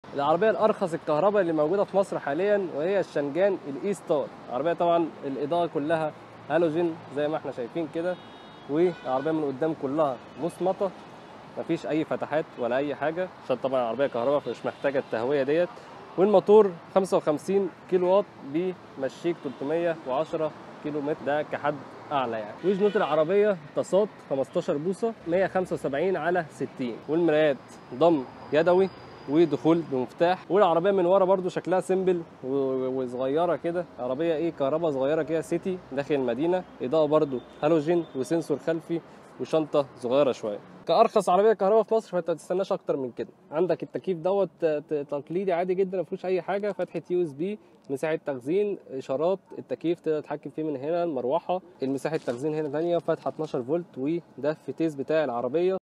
العربيه الارخص الكهرباء اللي موجوده في مصر حاليا وهي الشنجان الاي ستار العربيه طبعا الاضاءه كلها هالوجين زي ما احنا شايفين كده والعربيه من قدام كلها مصمطه مفيش اي فتحات ولا اي حاجه عشان طبعا العربيه كهرباء فمش محتاجه التهويه ديت والموتور 55 كيلو واط بيمشيك 310 كيلو متر ده كحد اعلى يعني وجنوط العربيه تصات 15 بوصه 175 على 60 والمرايات ضم يدوي ودخول بمفتاح والعربيه من ورا برضو شكلها سيمبل و- وصغيره كده عربيه ايه كهرباء صغيره كده سيتي داخل المدينه اضاءه برضو هالوجين وسنسور خلفي وشنطه صغيره شويه كارخص عربيه كهرباء في مصر فانت ما تستناش اكتر من كده عندك التكييف دوت ت- تقليدي عادي جدا ما فيهوش اي حاجه فتحه يو اس بي مساحه تخزين اشارات التكييف تقدر تتحكم فيه من هنا المروحه المساحه تخزين هنا ثانيه فاتحه 12 فولت وده الفتيس بتاع العربيه